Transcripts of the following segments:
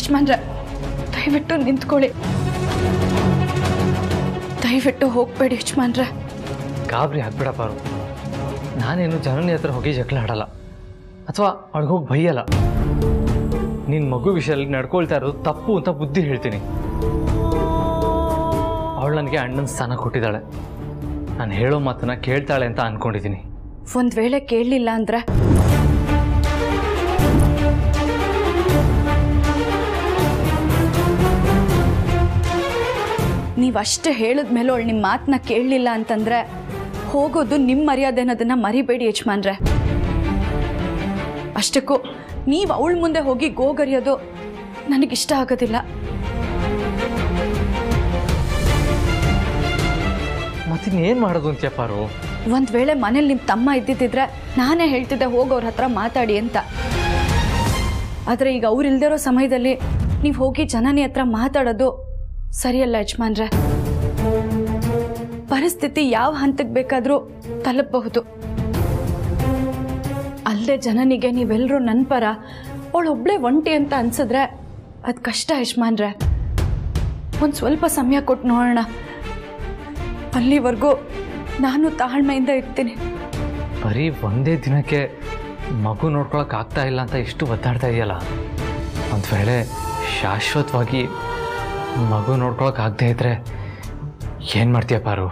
ಯಜಮಾನ್ರೆ ದಯವಿಟ್ಟು ನಿಂತ್ಕೊಳ್ಳಿ ದಯವಿಟ್ಟು ಹೋಗ್ಬೇಡಿ ಯಜಮಾನ್ರೆ ಗಾಬರಿ ಆಗ್ಬೇಡ ಪಾರು ನಾನೇನು ಜನನಿ ಹತ್ರ ಹೋಗಿ ಜಗಳ ಆಡಲ್ಲ ಅಥವಾ ಅವಳಿಗೆ ಹೋಗಿ ಬೈಯಲ್ಲ ನಿನ್ನ ಮಗು ವಿಷಯದಲ್ಲಿ ನಡ್ಕೊಳ್ತಾ ಇರೋದು ತಪ್ಪು ಅಂತ ಬುದ್ಧಿ ಹೇಳ್ತೀನಿ ಅವಳು ನನಗೆ ಅಣ್ಣನ ಸ್ಥಾನ ಕೊಟ್ಟಿದ್ದಾಳೆ ನಾನು ಹೇಳೋ ಮಾತನ್ನ ಕೇಳ್ತಾಳೆ ಅಂತ ಅನ್ಕೊಂಡಿದ್ದೀನಿ ಒಂದ್ ವೇಳೆ ಕೇಳಲಿಲ್ಲ ಅಂದ್ರೆ ನೀವಷ್ಟೇ ಹೇಳಿದ್ಮೇಲೆ ಅವಳು ನಿಮ್ಮ ಮಾತನ್ನ ಕೇಳಲಿಲ್ಲ ಅಂತಂದ್ರೆ ಹೋಗೋದು ನಿಮ್ಮ ಮರ್ಯಾದೆ ಅನ್ನೋದನ್ನ ಮರಿಬೇಡಿ ಯಜಮಾನ್ರೆ ಅಷ್ಟಕ್ಕೂ ನೀವು ಅವಳ ಮುಂದೆ ಹೋಗಿ ಗೋಗರಿಯೋದು ನನಗಿಷ್ಟ ಆಗೋದಿಲ್ಲ ಮತ್ತಿನ್ನೇನು ಮಾಡೋದು ಅಂತ್ಯ ಪಾರು ಒಂದ್ ವೇಳೆ ಮನೇಲಿ ನಿಮ್ಮ ತಮ್ಮ ಇದ್ದಿದ್ದಿದ್ರೆ ನಾನೇ ಹೇಳ್ತಿದ್ದೆ ಹೋಗೋರ ಹತ್ರ ಮಾತಾಡಿ ಅಂತ ಆದರೆ ಈಗ ಅವ್ರು ಇಲ್ದಿರೋ ಸಮಯದಲ್ಲಿ ನೀವು ಹೋಗಿ ಜನನಿ ಹತ್ರ ಮಾತಾಡೋದು ಸರಿಯಲ್ಲ ಯಜಮಾನ್ರೆ ಪರಿಸ್ಥಿತಿ ಯಾವ ಹಂತಕ್ಕೆ ಬೇಕಾದರೂ ತಲುಪಬಹುದು ಅಲ್ಲದೆ ಜನನಿಗೆ ನೀವೆಲ್ಲರೂ ನನ್ನ ಪರ ಅವಳೊಬ್ಳೆ ಒಂಟಿ ಅಂತ ಅನ್ಸಿದ್ರೆ ಅದು ಕಷ್ಟ ಯಜಮಾನ್ರೆ ಒಂದು ಸ್ವಲ್ಪ ಸಮಯ ಕೊಟ್ಟು ನೋಡೋಣ ಅಲ್ಲಿವರೆಗೂ ನಾನು ತಾಳ್ಮೆಯಿಂದ ಇರ್ತೀನಿ ಬರೀ ಒಂದೇ ದಿನಕ್ಕೆ ಮಗು ನೋಡ್ಕೊಳಕ್ ಆಗ್ತಾ ಇಲ್ಲ ಅಂತ ಇಷ್ಟು ಒದ್ದಾಡ್ತಾ ಇದೆಯಲ್ಲ ಒಂದು ವೇಳೆ ಶಾಶ್ವತವಾಗಿ ಮಗು ನೋಡ್ಕೊಳಕ್ ಆಗದೆ ಇದ್ರೆ ಏನು ಮಾಡ್ತೀಯ ಪಾರು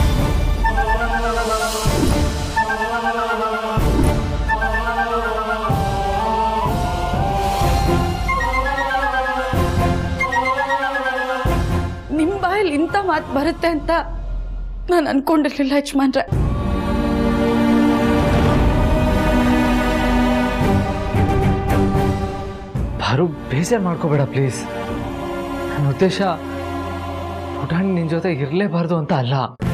ನಿಮ್ಮ ಬಾಯಲ್ಲಿ ಇಂಥ ಮಾತು ಬರುತ್ತೆ ಅಂತ ನಾನು ಅನ್ಕೊಂಡಿರ್ಲಿಲ್ಲ ಯಜಮಾನ್ರೆ ಪಾರು ಬೇಜಾರು ಮಾಡ್ಕೋಬೇಡ ಪ್ಲೀಸ್ ನನ್ನ ಉದ್ದೇಶ ಪುಟಾಣಿ ನಿನ್ನ ಜೊತೆ ಇರಲೇಬಾರ್ದು ಅಂತ ಅಲ್ಲ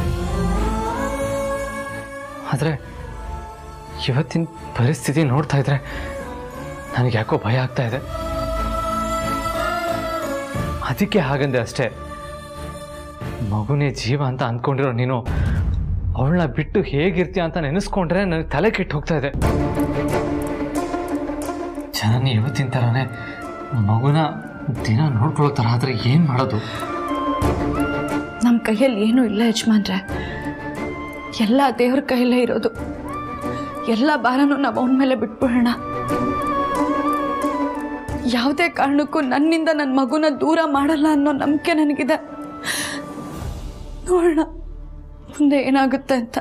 ಆದರೆ ಇವತ್ತಿನ ಪರಿಸ್ಥಿತಿ ನೋಡ್ತಾ ಇದ್ರೆ ನನಗೆ ಯಾಕೋ ಭಯ ಆಗ್ತಾ ಇದೆ ಅದಕ್ಕೆ ಹಾಗಂದೆ ಅಷ್ಟೇ ಮಗುನೇ ಜೀವ ಅಂತ ಅಂದ್ಕೊಂಡಿರೋ ನೀನು ಅವಳನ್ನ ಬಿಟ್ಟು ಹೇಗಿರ್ತೀಯ ಅಂತ ನೆನೆಸ್ಕೊಂಡ್ರೆ ನನಗೆ ತಲೆ ಕೆಟ್ಟು ಹೋಗ್ತಾ ಇದೆ ಜನನಿ ಇವತ್ತಿನ ಥರನೇ ಮಗುನ ದಿನ ನೋಡ್ಕೊಳ್ಳೋ ಥರ ಆದರೆ ಏನು ಮಾಡೋದು ನಮ್ಮ ಕೈಯಲ್ಲಿ ಏನೂ ಇಲ್ಲ ಯಜಮಾನ್ರೆ ಎಲ್ಲ ದೇವ್ರ ಕೈಯಲ್ಲೇ ಇರೋದು ಎಲ್ಲ ಭಾರನೂ ನಾವು ಅವನ ಮೇಲೆ ಬಿಟ್ಬಿಡೋಣ ಯಾವುದೇ ಕಾರಣಕ್ಕೂ ನನ್ನಿಂದ ನನ್ನ ಮಗುನ ದೂರ ಮಾಡಲ್ಲ ಅನ್ನೋ ನಂಬಿಕೆ ನನಗಿದೆ ನೋಡೋಣ ಮುಂದೆ ಏನಾಗುತ್ತೆ ಅಂತ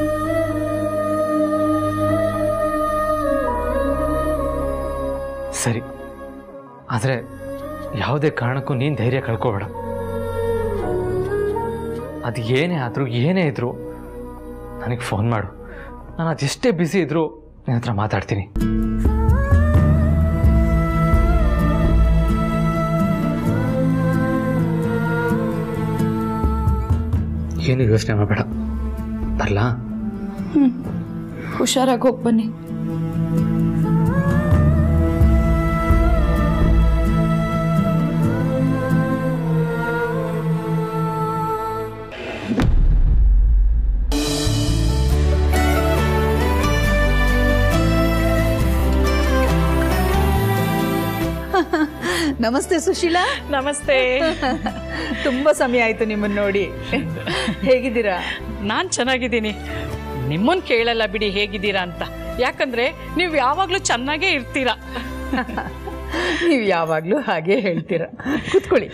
ಸರಿ ಆದರೆ ಯಾವುದೇ ಕಾರಣಕ್ಕೂ ನೀನು ಧೈರ್ಯ ಕಳ್ಕೋಬೇಡ ಅದು ಏನೇ ಆದರೂ ಏನೇ ಇದ್ದರೂ ನನಗೆ ಫೋನ್ ಮಾಡು ನಾನು ಅದೆಷ್ಟೇ ಬ್ಯುಸಿ ಇದ್ದರೂ ನಿನ್ನ ಹತ್ರ ಮಾತಾಡ್ತೀನಿ ಏನು ಯೋಚನೆ ಮಾಡಬೇಡ ಬರಲಾ ಹುಷಾರಾಗಿ ಹೋಗಿ ಬನ್ನಿ ನಮಸ್ತೆ ಸುಶೀಲಾ ನಮಸ್ತೆ ತುಂಬಾ ಸಮಯ ಆಯ್ತು ನಿಮ್ಮನ್ನ ನೋಡಿ ಹೇಗಿದ್ದೀರಾ ನಾನು ಚೆನ್ನಾಗಿದ್ದೀನಿ ನಿಮ್ಮನ್ನು ಕೇಳಲ್ಲ ಬಿಡಿ ಹೇಗಿದ್ದೀರಾ ಅಂತ ಯಾಕಂದ್ರೆ ನೀವು ಯಾವಾಗಲೂ ಚೆನ್ನಾಗೇ ಇರ್ತೀರಾ ನೀವು ಯಾವಾಗ್ಲೂ ಹಾಗೆ ಹೇಳ್ತೀರಾ ಕೂತ್ಕೊಳ್ಳಿ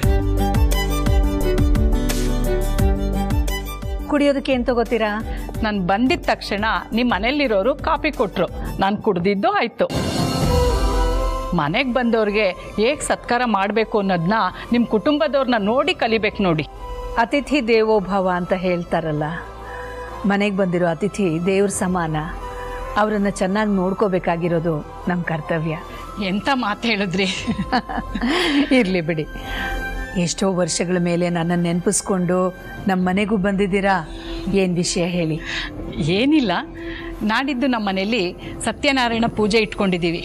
ಕುಡಿಯೋದಕ್ಕೆ ಏನ್ ತಗೋತೀರಾ ನಾನು ಬಂದಿದ ತಕ್ಷಣ ನಿಮ್ಮ ಮನೇಲಿರೋರು ಕಾಫಿ ಕೊಟ್ರು ನಾನು ಕುಡ್ದಿದ್ದು ಆಯ್ತು ಮನೆಗೆ ಬಂದವ್ರಿಗೆ ಹೇಗೆ ಸತ್ಕಾರ ಮಾಡಬೇಕು ಅನ್ನೋದನ್ನ ನಿಮ್ಮ ಕುಟುಂಬದವ್ರನ್ನ ನೋಡಿ ಕಲಿಬೇಕು ನೋಡಿ ಅತಿಥಿ ದೇವೋ ಭವ ಅಂತ ಹೇಳ್ತಾರಲ್ಲ ಮನೆಗೆ ಬಂದಿರೋ ಅತಿಥಿ ದೇವ್ರ ಸಮಾನ ಅವರನ್ನ ಚೆನ್ನಾಗಿ ನೋಡ್ಕೋಬೇಕಾಗಿರೋದು ನಮ್ಮ ಕರ್ತವ್ಯ ಎಂತ ಮಾತು ಹೇಳಿದ್ರಿ ಇರ್ಲಿ ಬಿಡಿ ಎಷ್ಟೋ ವರ್ಷಗಳ ಮೇಲೆ ನನ್ನನ್ನು ನೆನಪಿಸ್ಕೊಂಡು ನಮ್ಮ ಮನೆಗೂ ಬಂದಿದ್ದೀರಾ ಏನು ವಿಷಯ ಹೇಳಿ ಏನಿಲ್ಲ ನಾಡಿದ್ದು ನಮ್ಮ ಮನೇಲಿ ಸತ್ಯನಾರಾಯಣ ಪೂಜೆ ಇಟ್ಕೊಂಡಿದ್ದೀವಿ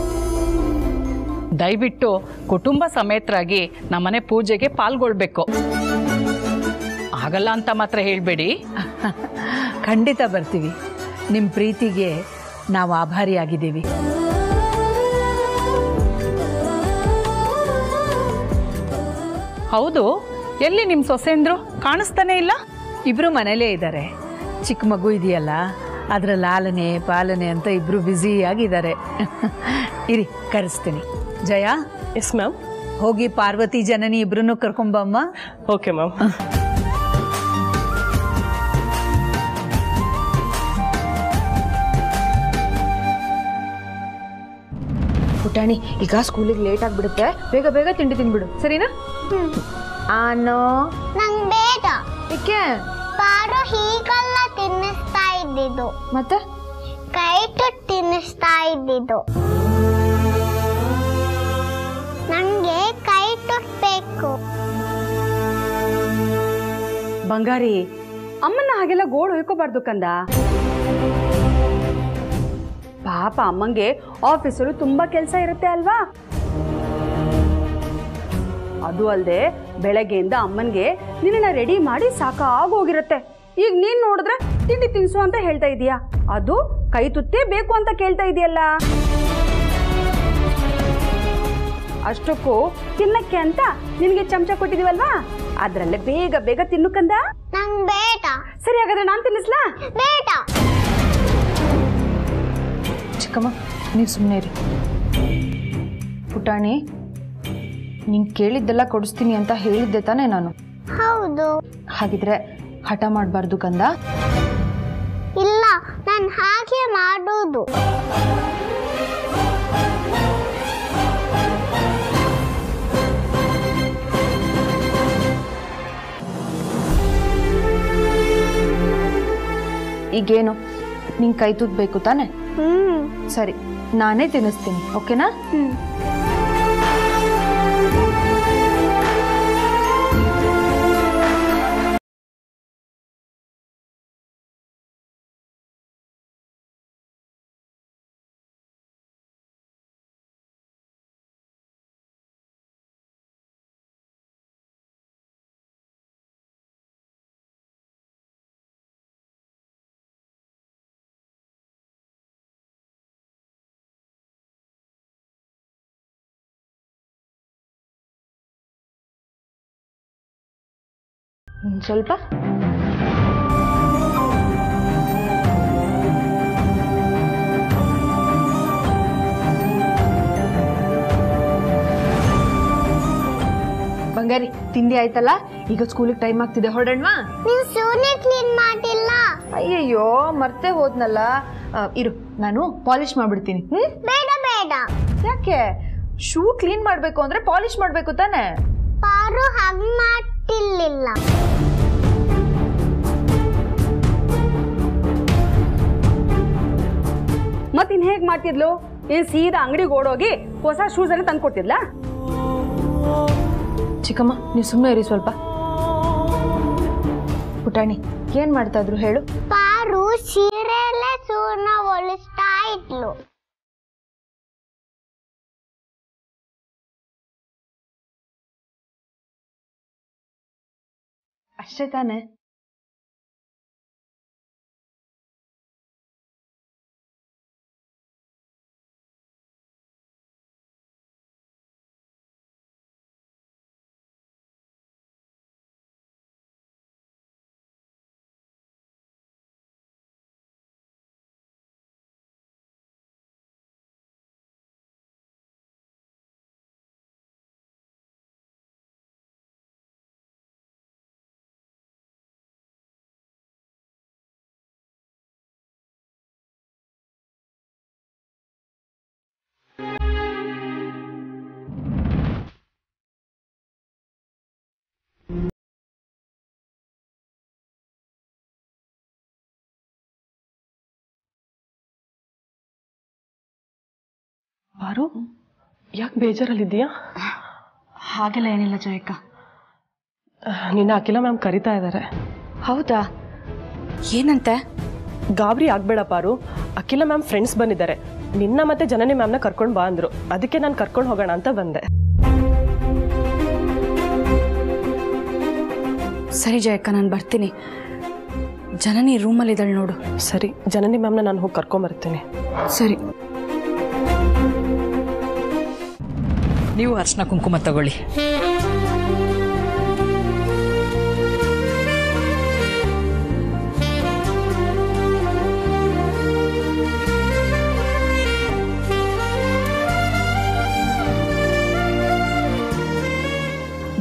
ದಯವಿಟ್ಟು ಕುಟುಂಬ ಸಮೇತರಾಗಿ ನಮ್ಮನೆ ಪೂಜೆಗೆ ಪಾಲ್ಗೊಳ್ಬೇಕು ಆಗಲ್ಲ ಅಂತ ಮಾತ್ರ ಹೇಳಬೇಡಿ ಖಂಡಿತ ಬರ್ತೀವಿ ನಿಮ್ಮ ಪ್ರೀತಿಗೆ ನಾವು ಆಭಾರಿಯಾಗಿದ್ದೀವಿ ಹೌದು ಎಲ್ಲಿ ನಿಮ್ಮ ಸೊಸೆಂದ್ರು ಕಾಣಿಸ್ತಾನೆ ಇಲ್ಲ ಇಬ್ರು ಮನೇಲೇ ಇದ್ದಾರೆ ಚಿಕ್ಕ ಮಗು ಇದೆಯಲ್ಲ ಅದರ ಲಾಲನೆ ಪಾಲನೆ ಅಂತ ಇಬ್ರು ಬ್ಯುಸಿ ಆಗಿದ್ದಾರೆ ಇರಿ ಕರೆಸ್ತೀನಿ ಜಯ ಎಸ್ ಮ್ಯಾಮ್ ಹೋಗಿ ಪಾರ್ವತಿ ಜನನಿ ಇಬ್ರನ್ನು ಕರ್ಕೊಂಬಮ್ಮ ಓಕೆ ಮ್ಯಾಮ್ ಪುಟಾಣಿ ಈಗ ಸ್ಕೂಲಿಗೆ ಲೇಟ್ ಆಗ್ಬಿಡುತ್ತೆ ಬೇಗ ಬೇಗ ತಿಂಡಿ ತಿನ್ಬಿಡು ಸರಿನಾ ಆನೋ ನಂಗ್ ಬೇಡ ಏಕೆ ಪಾರು ಹೀಗೆಲ್ಲ ತಿನ್ನಿಸ್ತಾ ಇದ್ದಿದ್ದು ಮತ್ತೆ ಕೈಟು ತಿನ್ನಿಸ್ತಾ ಇದ್ದಿದ್ದು ನಂಗೆ ಕೈಟು ಬೇಕು ಬಂಗಾರಿ ಅಮ್ಮನ ಹಾಗೆಲ್ಲ ಗೋಳು ಹೊಯ್ಕೋಬಾರ್ದು ಕಂದ ಪಾಪ ಅಮ್ಮಂಗೆ ಆಫೀಸಲ್ಲಿ ತುಂಬಾ ಕೆಲಸ ಇರುತ್ತೆ ಅಲ್ವಾ ಅದು ಅಲ್ಲದೆ ಬೆಳಗ್ಗೆಯಿಂದ ಅಮ್ಮನ್ಗೆ ನಿನ್ನ ರೆಡಿ ಮಾಡಿ ಸಾಕಾಗೋಗಿರುತ್ತೆ ಈಗ ನೀನ್ ನೋಡಿದ್ರೆ ತಿಂಡಿ ತಿನ್ಸು ಅಂತ ಹೇಳ್ತಾ ಇದೀಯಾ ಅದು ಕೈ ತುತ್ತೇ ಬೇಕು ಅಂತ ಕೇಳ್ತಾ ಇದೆಯಲ್ಲ ಅಷ್ಟಕ್ಕೂ ತಿನ್ನಕ್ಕೆ ಅಂತ ನಿನಗೆ ಚಮಚ ಕೊಟ್ಟಿದೀವಲ್ವಾ ಅದ್ರಲ್ಲೇ ಬೇಗ ಬೇಗ ತಿನ್ನು ಕಂದ ನಂಗ್ ಬೇಡ ಸರಿ ಹಾಗಾದ್ರೆ ನಾನ್ ತಿನ್ನಿಸ್ಲಾ ಬೇಡ ಚಿಕ್ಕಮ್ಮ ನೀವು ಸುಮ್ಮನೆ ಇರಿ ಪುಟಾಣಿ ನಿಂಗೆ ಕೇಳಿದ್ದೆಲ್ಲ ಕೊಡಿಸ್ತೀನಿ ಅಂತ ಹೇಳಿದ್ದೆ ತಾನೇ ನಾನು ಹೌದು ಹಾಗಿದ್ರೆ ಹಠ ಮಾಡಬಾರ್ದು ಕಂದ ಇಲ್ಲ ನಾನು ಹಾಗೆ ಮಾಡೋದು ಈಗೇನು ನಿಂಗೆ ಕೈ ತುತ್ತು ಬೇಕು ತಾನೆ ಹ್ಮ್ ಸರಿ ನಾನೇ ತಿನ್ನಿಸ್ತೀನಿ ಓಕೆನಾ ಒಂದ್ ಸ್ವಲ್ಪ ಬಂಗಾರಿ ತಿಂಡಿ ಆಯ್ತಲ್ಲ ಈಗ ಸ್ಕೂಲಿಗೆ ಟೈಮ್ ಆಗ್ತಿದೆ ಹೊರಡಣ್ವಾ ನೀನ್ ಸೂನೆ ಕ್ಲೀನ್ ಮಾಡಿಲ್ಲ ಅಯ್ಯಯ್ಯೋ ಮರ್ತೇ ಹೋದ್ನಲ್ಲ ಆ, ಇರು ನಾನು ಪಾಲಿಶ್ ಮಾಡ್ಬಿಡ್ತೀನಿ ಹ್ಮ್ ಬೇಡ ಬೇಡ ಯಾಕೆ ಶೂ ಕ್ಲೀನ್ ಮಾಡ್ಬೇಕು ಅಂದ್ರೆ ಪಾಲಿಶ್ ಮಾಡ್ಬೇಕು ತಾನೆ ಪಾರು ಹಂಗ್ ಮಾಡ್ತಿರ್ಲಿಲ್ಲ ಮತ್ತಿನ್ ಹೇಗ್ ಮಾಡ್ತಿದ್ಲು ಏನ್ ಸೀದಾ ಅಂಗಡಿಗೆ ಓಡೋಗಿ ಹೊಸ ಶೂಸ್ ಅನ್ನ ತಂದ್ಕೊಡ್ತಿದ್ಲಾ ಚಿಕ್ಕಮ್ಮ ನೀವು ಸುಮ್ಮನೆ ಇರಿ ಸ್ವಲ್ಪ ಪುಟಾಣಿ ಏನ್ ಮಾಡ್ತಾ ಇದ್ರು ಹೇಳು ಪಾರು ಸೀರೆಯಲ್ಲೇ ಸೂರ್ಣ ಒಲಿಸ್ತಾ ಇದ್ಲು ಅಷ್ಟೇ ತಾನೆ ಬಾರು ಯಾಕೆ ಬೇಜಾರಲ್ಲಿದ್ದೀಯಾ ಹಾಗೆಲ್ಲ ಏನಿಲ್ಲ ಜಯಕ್ಕ ನಿನ್ನ ಅಖಿಲ ಮ್ಯಾಮ್ ಕರಿತಾ ಇದ್ದಾರೆ ಹೌದಾ ಏನಂತೆ ಗಾಬರಿ ಆಗ್ಬೇಡ ಪಾರು ಅಖಿಲ ಮ್ಯಾಮ್ ಫ್ರೆಂಡ್ಸ್ ಬಂದಿದ್ದಾರೆ ನಿನ್ನ ಮತ್ತೆ ಜನನಿ ಮ್ಯಾಮ್ನ ಕರ್ಕೊಂಡು ಬಾ ಅಂದ್ರು ಅದಕ್ಕೆ ನಾನು ಕರ್ಕೊಂಡು ಹೋಗೋಣ ಅಂತ ಬಂದೆ ಸರಿ ಜಯಕ್ಕ ನಾನು ಬರ್ತೀನಿ ಜನನಿ ರೂಮಲ್ಲಿದ್ದಾಳೆ ನೋಡು ಸರಿ ಜನನಿ ಮ್ಯಾಮ್ನ ನಾನು ಹೋಗಿ ಕರ್ಕೊಂಬರ್ತೀನಿ ಸರಿ ನೀವು ಅರ್ಶಿನ ಕುಂಕುಮ ತಗೊಳ್ಳಿ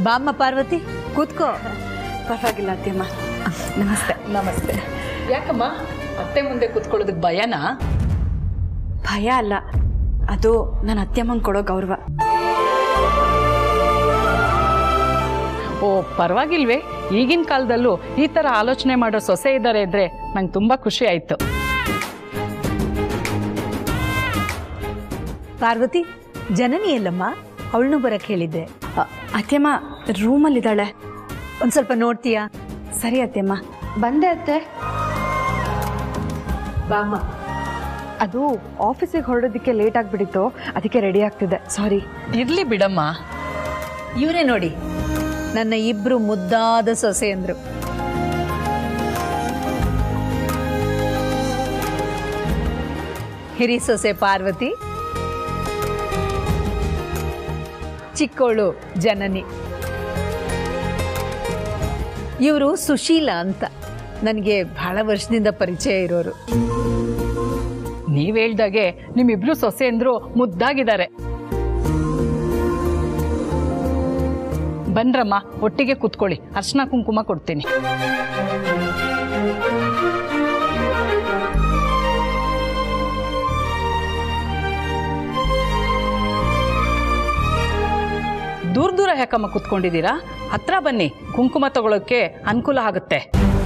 ಬಾಮ್ಮ ಪಾರ್ವತಿ ಕೂತ್ಕೋ ಪರವಾಗಿಲ್ಲ ಅತ್ತೆಮ್ಮ ನಮಸ್ತೆ ನಮಸ್ತೆ ಯಾಕಮ್ಮ ಅತ್ತೆ ಮುಂದೆ ಕೂತ್ಕೊಳ್ಳೋದಕ್ಕೆ ಭಯನಾ ಭಯ ಅಲ್ಲ ಅದು ನನ್ನ ಅತ್ತೆಮ್ಮಂಗೆ ಕೊಡೋ ಗೌರವ ಓ ಪರವಾಗಿಲ್ವೇ ಈಗಿನ ಕಾಲದಲ್ಲೂ ಈ ಥರ ಆಲೋಚನೆ ಮಾಡೋ ಸೊಸೆ ಇದ್ದಾರೆ ಇದ್ರೆ ನಂಗೆ ತುಂಬ ಖುಷಿ ಆಯಿತು ಪಾರ್ವತಿ ಜನನಿ ಎಲ್ಲಮ್ಮ ಅವಳನ್ನು ಬರಕ್ಕೆ ಹೇಳಿದ್ದೆ ಅ- ಅತ್ತೆಮ್ಮ ರೂಮಲ್ಲಿದ್ದಾಳೆ ಒಂದು ಸ್ವಲ್ಪ ನೋಡ್ತೀಯಾ ಸರಿ ಅತ್ತೆಮ್ಮ ಬಂದೆ ಅತ್ತೆ ಬಾಮ್ಮ ಅದು ಆಫೀಸಿಗೆ ಹೊರಡೋದಕ್ಕೆ ಲೇಟ್ ಆಗಿಬಿಟ್ಟಿತ್ತು ಅದಕ್ಕೆ ರೆಡಿ ಆಗ್ತಿದೆ ಸಾರಿ ಇರ್ಲಿ ಬಿಡಮ್ಮ ಇವರೇ ನೋಡಿ ನನ್ನ ಇಬ್ರು ಮುದ್ದಾದ ಸೊಸೆಯಂದ್ರು ಹಿರಿ ಸೊಸೆ ಪಾರ್ವತಿ ಚಿಕ್ಕೋಳು ಜನನಿ ಇವರು ಸುಶೀಲ ಅಂತ ನನಗೆ ಬಹಳ ವರ್ಷದಿಂದ ಪರಿಚಯ ಇರೋರು ನೀವ್ ಹೇಳ್ದಾಗೆ ನಿಮ್ಮಿಬ್ರು ಸೊಸೆ ಅಂದ್ರು ಮುದ್ದಾಗಿದ್ದಾರೆ ಬನ್ರಮ್ಮ ಒಟ್ಟಿಗೆ ಕೂತ್ಕೊಳ್ಳಿ ಅರ್ಶನ ಕುಂಕುಮ ಕೊಡ್ತೀನಿ ದೂರ ದೂರ ಯಾಕಮ್ಮ ಕುತ್ಕೊಂಡಿದ್ದೀರಾ ಹತ್ರ ಬನ್ನಿ ಕುಂಕುಮ ತಗೊಳಕ್ಕೆ ಅನುಕೂಲ ಆಗುತ್ತೆ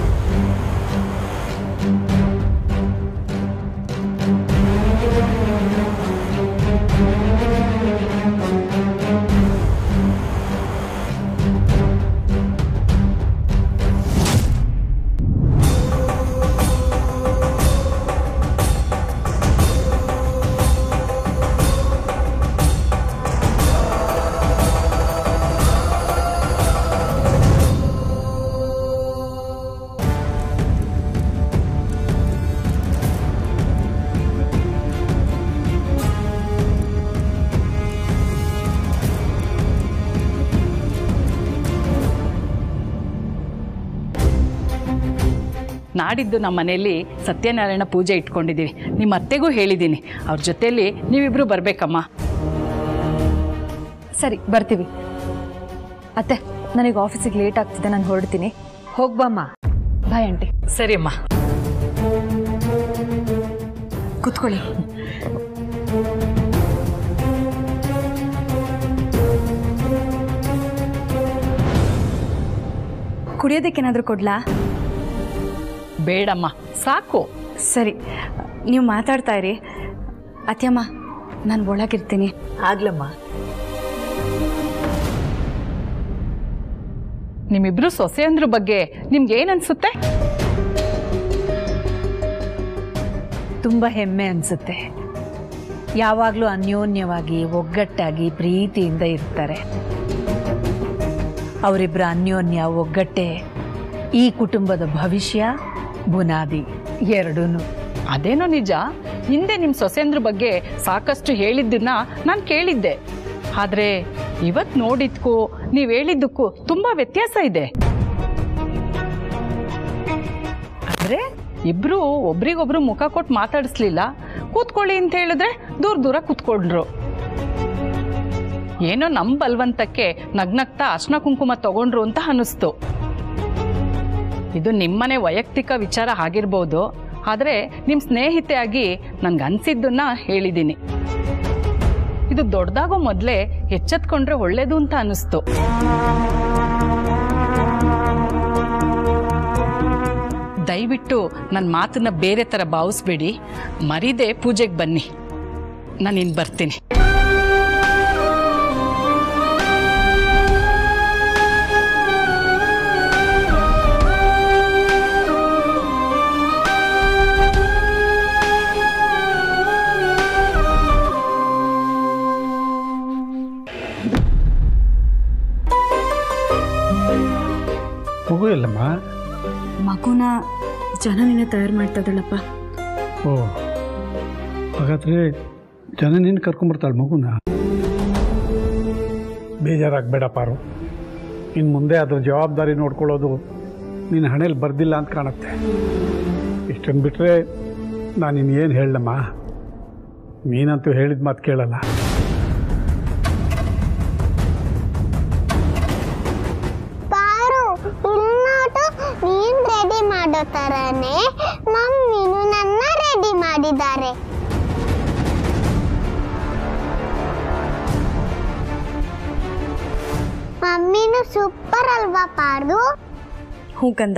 ನಾಡಿದ್ದು ನಮ್ಮ ಮನೆಯಲ್ಲಿ ಸತ್ಯನಾರಾಯಣ ಪೂಜೆ ಇಟ್ಕೊಂಡಿದ್ದೀವಿ ನಿಮ್ಮ ಅತ್ತೆಗೂ ಹೇಳಿದ್ದೀನಿ ಅವ್ರ ಜೊತೆಯಲ್ಲಿ ನೀವಿಬ್ರು ಬರಬೇಕಮ್ಮ ಸರಿ ಬರ್ತೀವಿ ಅತ್ತೆ ನನಗೆ ಆಫೀಸಿಗೆ ಲೇಟ್ ಆಗ್ತಿದೆ ನಾನು ಹೊರಡ್ತೀನಿ ಹೋಗ್ಬಮ್ಮ ಬಾಯ್ ಆಂಟಿ ಸರಿ ಅಮ್ಮ ಕೂತ್ಕೊಳ್ಳಿ ಕುಡಿಯೋದಕ್ಕೇನಾದರೂ ಕೊಡ್ಲಾ ಬೇಡಮ್ಮ ಸಾಕು ಸರಿ ನೀವು ಮಾತಾಡ್ತಾ ಇರಿ ಅತ್ಯಮ್ಮ ನಾನು ಒಳಗಿರ್ತೀನಿ ಆಗ್ಲಮ್ಮ ನಿಮ್ಮಿಬ್ರು ಸೊಸೆಯಂದ್ರ ಬಗ್ಗೆ ನಿಮ್ಗೆ ಏನ್ ಅನ್ಸುತ್ತೆ ತುಂಬ ಹೆಮ್ಮೆ ಅನಿಸುತ್ತೆ ಯಾವಾಗಲೂ ಅನ್ಯೋನ್ಯವಾಗಿ ಒಗ್ಗಟ್ಟಾಗಿ ಪ್ರೀತಿಯಿಂದ ಇರ್ತಾರೆ ಅವರಿಬ್ಬರ ಅನ್ಯೋನ್ಯ ಒಗ್ಗಟ್ಟೆ ಈ ಕುಟುಂಬದ ಭವಿಷ್ಯ ಬುನಾದಿ ಎರಡೂ ಅದೇನೋ ನಿಜ ಹಿಂದೆ ನಿಮ್ಮ ಸೊಸೆಯಂದ್ರ ಬಗ್ಗೆ ಸಾಕಷ್ಟು ಹೇಳಿದ್ದನ್ನ ನಾನು ಕೇಳಿದ್ದೆ ಆದ್ರೆ ಇವತ್ ನೋಡಿದ್ಕೂ ನೀವು ಹೇಳಿದ್ದಕ್ಕೂ ತುಂಬಾ ವ್ಯತ್ಯಾಸ ಇದೆ ಅಂದ್ರೆ ಇಬ್ರು ಒಬ್ರಿಗೊಬ್ರು ಮುಖ ಕೊಟ್ಟು ಮಾತಾಡಿಸ್ಲಿಲ್ಲ ಕೂತ್ಕೊಳ್ಳಿ ಅಂತ ಹೇಳಿದ್ರೆ ದೂರ ದೂರ ಕೂತ್ಕೊಂಡ್ರು ಏನೋ ನಮ್ ಬಲ್ವಂತಕ್ಕೆ ನಗ್ನಗ್ತಾ ಅರ್ಶನ ಕುಂಕುಮ ತಗೊಂಡ್ರು ಅಂತ ಅನ್ನಿಸ್ತು ಇದು ನಿಮ್ಮನೆ ವೈಯಕ್ತಿಕ ವಿಚಾರ ಆಗಿರ್ಬೋದು ಆದರೆ ನಿಮ್ಮ ಸ್ನೇಹಿತೆಯಾಗಿ ನನ್ಗೆ ಅನ್ಸಿದ್ದನ್ನ ಹೇಳಿದ್ದೀನಿ ಇದು ದೊಡ್ಡದಾಗೋ ಮೊದಲೇ ಎಚ್ಚೆತ್ಕೊಂಡ್ರೆ ಒಳ್ಳೇದು ಅಂತ ಅನ್ನಿಸ್ತು ದಯವಿಟ್ಟು ನನ್ನ ಮಾತನ್ನ ಬೇರೆ ಥರ ಭಾವಿಸ್ಬೇಡಿ ಮರಿದೆ ಪೂಜೆಗೆ ಬನ್ನಿ ನಾನು ಇನ್ನು ಬರ್ತೀನಿ ಮಗು ಇಲ್ಲಮ್ಮ ಮಗುನ ಜನನಿನ ತಯಾರು ಮಾಡ್ತಾ ಇದ್ದಾಳಪ್ಪ ಓ ಹಾಗಾದ್ರೆ ಜನ ನೀನು ಕರ್ಕೊಂಬರ್ತಾಳೆ ಮಗುನ ಬೇಜಾರಾಗಬೇಡ ಪಾರು ಇನ್ನು ಮುಂದೆ ಅದ್ರ ಜವಾಬ್ದಾರಿ ನೋಡ್ಕೊಳ್ಳೋದು ನಿನ್ನ ಹಣೆಯಲ್ಲಿ ಬರ್ದಿಲ್ಲ ಅಂತ ಕಾಣುತ್ತೆ ಇಷ್ಟನ್ನು ಬಿಟ್ಟರೆ ನಾನು ಇನ್ನೇನು ಹೇಳಮ್ಮ ನೀನಂತೂ ಹೇಳಿದ ಮಾತು ಕೇಳಲ್ಲ ತರನೇ ಮಮ್ಮಿನು ನನ್ನ ರೆಡಿ ಮಾಡಿದ್ದಾರೆ ಮಮ್ಮಿನು ಸೂಪರ್ ಅಲ್ವಾ ಪಾರು ಹ್ಞೂ ಕಂದ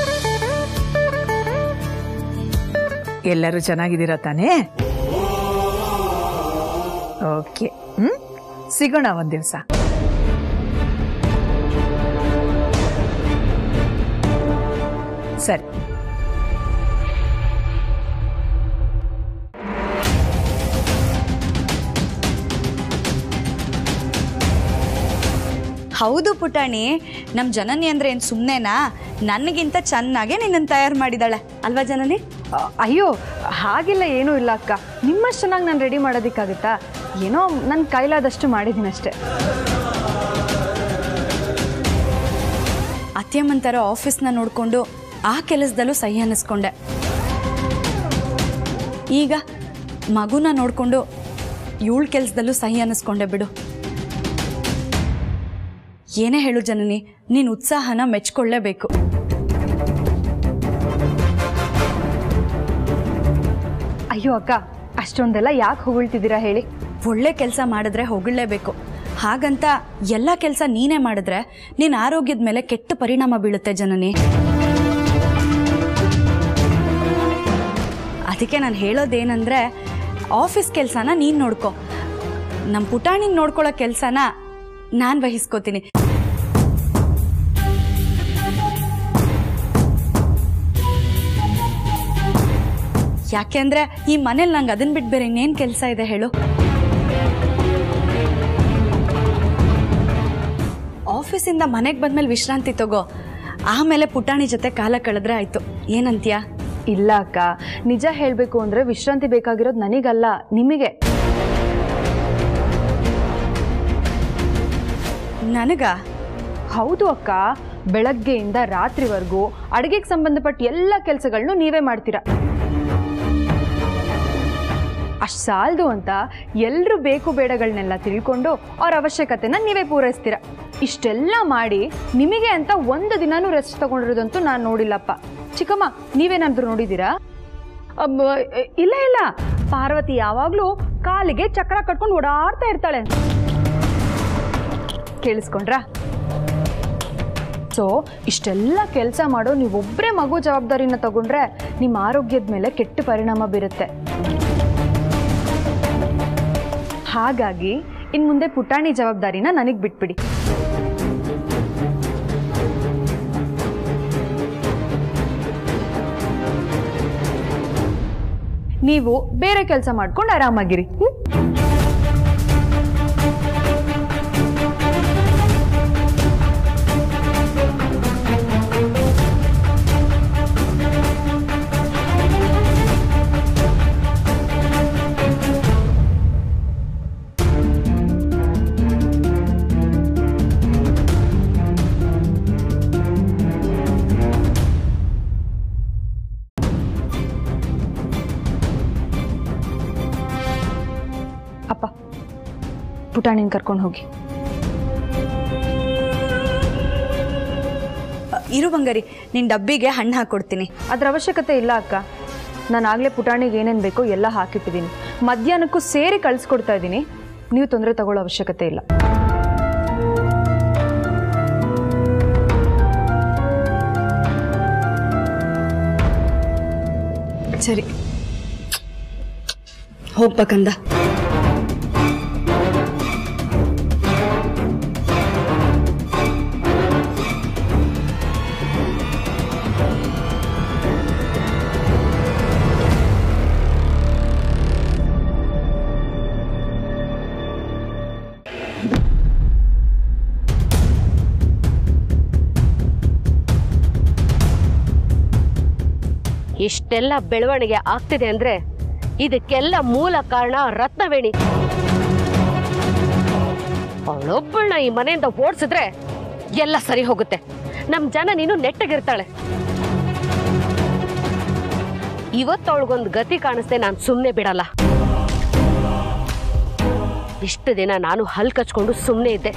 ಎಲ್ಲರೂ ಚೆನ್ನಾಗಿದ್ದೀರಾ ತಾನೇ ಓಕೆ ಹ್ಮ್ ಸಿಗೋಣ ಒಂದ್ ದಿವಸ ಸರಿ ಹೌದು ಪುಟಾಣಿ ನಮ್ಮ ಜನನಿ ಅಂದ್ರೆ ಏನು ಸುಮ್ಮನೆನಾ ನನಗಿಂತ ಚೆನ್ನಾಗೆ ನಿನ್ನನ್ನು ತಯಾರು ಮಾಡಿದಾಳೆ ಅಲ್ವಾ ಜನನಿ ಅ, ಅಯ್ಯೋ ಹಾಗೆಲ್ಲ ಏನೂ ಇಲ್ಲ ಅಕ್ಕ ನಿಮ್ಮಷ್ಟು ಚೆನ್ನಾಗಿ ನಾನು ರೆಡಿ ಮಾಡೋದಕ್ಕಾಗುತ್ತಾ ಏನೋ ನನ್ನ ಕೈಲಾದಷ್ಟು ಮಾಡಿದ್ದೀನಿ ಅಷ್ಟೇ ಅತ್ಯಮ್ಮಂತರ ಆಫೀಸ್ನ ನೋಡಿಕೊಂಡು ಆ ಕೆಲಸದಲ್ಲೂ ಸಹಿ ಅನ್ನಿಸ್ಕೊಂಡೆ ಈಗ ಮಗುನ ನೋಡಿಕೊಂಡು ಇವಳ ಕೆಲಸದಲ್ಲೂ ಸಹಿ ಅನ್ನಿಸ್ಕೊಂಡೆ ಬಿಡು ಏನೇ ಹೇಳು ಜನನಿ ನೀನು ಉತ್ಸಾಹನ ಮೆಚ್ಕೊಳ್ಳೇಬೇಕು ಅಯ್ಯೋ ಅಕ್ಕ ಅಷ್ಟೊಂದೆಲ್ಲ ಯಾಕೆ ಹೊಗಳ್ತಿದ್ದೀರಾ ಹೇಳಿ ಒಳ್ಳೆ ಕೆಲಸ ಮಾಡಿದ್ರೆ ಹೊಗಳಲೇಬೇಕು ಹಾಗಂತ ಎಲ್ಲ ಕೆಲಸ ನೀನೇ ಮಾಡಿದ್ರೆ ನಿನ್ನ ಆರೋಗ್ಯದ ಮೇಲೆ ಕೆಟ್ಟ ಪರಿಣಾಮ ಬೀಳುತ್ತೆ ಜನನಿ ಅದಕ್ಕೆ ನಾನು ಹೇಳೋದೇನೆಂದರೆ ಆಫೀಸ್ ಕೆಲಸನ ನೀನು ನೋಡ್ಕೊ ನಮ್ಮ ಪುಟಾಣಿನ ನೋಡ್ಕೊಳ್ಳೋ ಕೆಲಸನ ನಾನು ವಹಿಸ್ಕೋತೀನಿ ಯಾಕೆಂದ್ರೆ ಈ ಮನೇಲಿ ನಂಗೆ ಅದನ್ನ ಬಿಟ್ಟು ಬೇರೆ ಇನ್ನೇನು ಕೆಲಸ ಇದೆ ಹೇಳು ಆಫೀಸಿಂದ ಮನೆಗೆ ಬಂದ್ಮೇಲೆ ವಿಶ್ರಾಂತಿ ತಗೋ ಆಮೇಲೆ ಪುಟಾಣಿ ಜೊತೆ ಕಾಲ ಕಳೆದ್ರೆ ಆಯ್ತು ಏನಂತೀಯ ಇಲ್ಲ ಅಕ್ಕ ನಿಜ ಹೇಳಬೇಕು ಅಂದರೆ ವಿಶ್ರಾಂತಿ ಬೇಕಾಗಿರೋದು ನನಗಲ್ಲ ನಿಮಗೆ ನನಗ ಹೌದು ಅಕ್ಕ ಬೆಳಗ್ಗೆಯಿಂದ ರಾತ್ರಿವರೆಗೂ ಅಡುಗೆಗೆ ಸಂಬಂಧಪಟ್ಟ ಎಲ್ಲ ಕೆಲಸಗಳನ್ನು ನೀವೇ ಮಾಡ್ತೀರಾ ಅಷ್ಟು ಸಾಲದು ಅಂತ ಎಲ್ಲರೂ ಬೇಕು ಬೇಡಗಳನ್ನೆಲ್ಲ ತಿಳ್ಕೊಂಡು ಅವ್ರ ಅವಶ್ಯಕತೆನ ನೀವೇ ಪೂರೈಸ್ತೀರ ಇಷ್ಟೆಲ್ಲ ಮಾಡಿ ನಿಮಗೆ ಅಂತ ಒಂದು ದಿನಾನೂ ರೆಸ್ಟ್ ತಗೊಂಡಿರೋದಂತೂ ನಾನು ನೋಡಿಲ್ಲಪ್ಪ ಚಿಕ್ಕಮ್ಮ ನೀವೇನಾದ್ರೂ ನೋಡಿದ್ದೀರಾ ಅಬ್ಬ, ಇಲ್ಲ ಇಲ್ಲ ಪಾರ್ವತಿ ಯಾವಾಗಲೂ ಕಾಲಿಗೆ ಚಕ್ರ ಕಟ್ಕೊಂಡು ಓಡಾಡ್ತಾ ಇರ್ತಾಳೆ ಕೇಳಿಸ್ಕೊಂಡ್ರಾ ಸೊ ಇಷ್ಟೆಲ್ಲ ಕೆಲಸ ಮಾಡೋ ನೀವೊಬ್ಬರೇ ಮಗು ಜವಾಬ್ದಾರಿನ ತಗೊಂಡ್ರೆ ನಿಮ್ಮ ಆರೋಗ್ಯದ ಮೇಲೆ ಕೆಟ್ಟ ಪರಿಣಾಮ ಬೀರುತ್ತೆ ಹಾಗಾಗಿ ಇನ್ನು ಮುಂದೆ ಪುಟಾಣಿ ಜವಾಬ್ದಾರಿನ ನನಗೆ ಬಿಟ್ಬಿಡಿ ನೀವು ಬೇರೆ ಕೆಲಸ ಮಾಡ್ಕೊಂಡು ಆರಾಮಾಗಿರಿ ಹ್ಮ್? ಅಪ್ಪ ಪುಟಾಣಿನ ಕರ್ಕೊಂಡು ಹೋಗಿ ಇರು ಬಂಗಾರಿ ನಿನ್ನ ಡಬ್ಬಿಗೆ ಹಣ್ಣು ಹಾಕ್ಕೊಡ್ತೀನಿ ಅದ್ರ ಅವಶ್ಯಕತೆ ಇಲ್ಲ ಅಕ್ಕ ನಾನು ಆಗಲೇ ಪುಟಾಣಿಗೆ ಏನೇನು ಬೇಕೋ ಎಲ್ಲ ಹಾಕಿಟ್ಟಿದ್ದೀನಿ ಮಧ್ಯಾಹ್ನಕ್ಕೂ ಸೇರಿ ಕಳಿಸ್ಕೊಡ್ತಾ ಇದ್ದೀನಿ ನೀವು ತೊಂದರೆ ತಗೊಳ್ಳೋ ಅವಶ್ಯಕತೆ ಇಲ್ಲ ಸರಿ ಹೋಗ್ಬೇಕಂದ ಇಷ್ಟೆಲ್ಲ ಬೆಳವಣಿಗೆ ಆಗ್ತಿದೆ ಅಂದ್ರೆ ಇದಕ್ಕೆಲ್ಲ ಮೂಲ ಕಾರಣ ರತ್ನವೇಣಿ ಅವಳೊಬ್ಬಳನ್ನ ಈ ಮನೆಯಿಂದ ಓಡಿಸಿದ್ರೆ ಎಲ್ಲ ಸರಿ ಹೋಗುತ್ತೆ ನಮ್ ಜನ ನೀನು ನೆಟ್ಟಗಿರ್ತಾಳೆ ಇವತ್ತವಳಿಗೊಂದು ಗತಿ ಕಾಣಿಸ್ದೆ ನಾನು ಸುಮ್ಮನೆ ಬಿಡಲ್ಲ ಇಷ್ಟು ದಿನ ನಾನು ಹಲ್ ಕಚ್ಕೊಂಡು ಸುಮ್ಮನೆ ಇದ್ದೆ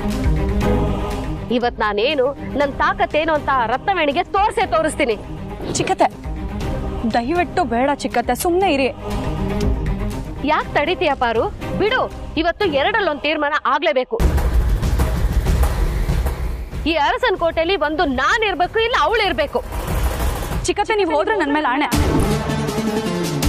ಇವತ್ ನಾನೇನು ನನ್ನ ತಾಕತ್ತೇನು ಅಂತ ಆ ರತ್ನವೇಣಿಗೆ ತೋರ್ಸೇ ತೋರಿಸ್ತೀನಿ ಚಿಕ್ಕತ್ತೆ ದಯವಿಟ್ಟು ಬೇಡ ಚಿಕ್ಕತ್ತೆ ಸುಮ್ಮನೆ ಇರಿ ಯಾಕೆ ತಡಿತೀಯ ಪಾರು ಬಿಡು ಇವತ್ತು ಎರಡಲ್ಲೊಂದು ತೀರ್ಮಾನ ಆಗ್ಲೇಬೇಕು ಈ ಅರಸನ್ ಕೋಟೆಯಲ್ಲಿ ಒಂದು ನಾನ್ ಇರ್ಬೇಕು ಇಲ್ಲ ಅವಳು ಇರ್ಬೇಕು ಚಿಕ್ಕತ್ತೆ ನೀವು ಹೋದ್ರೆ ನನ್ನ ಮೇಲೆ ಆಣೆ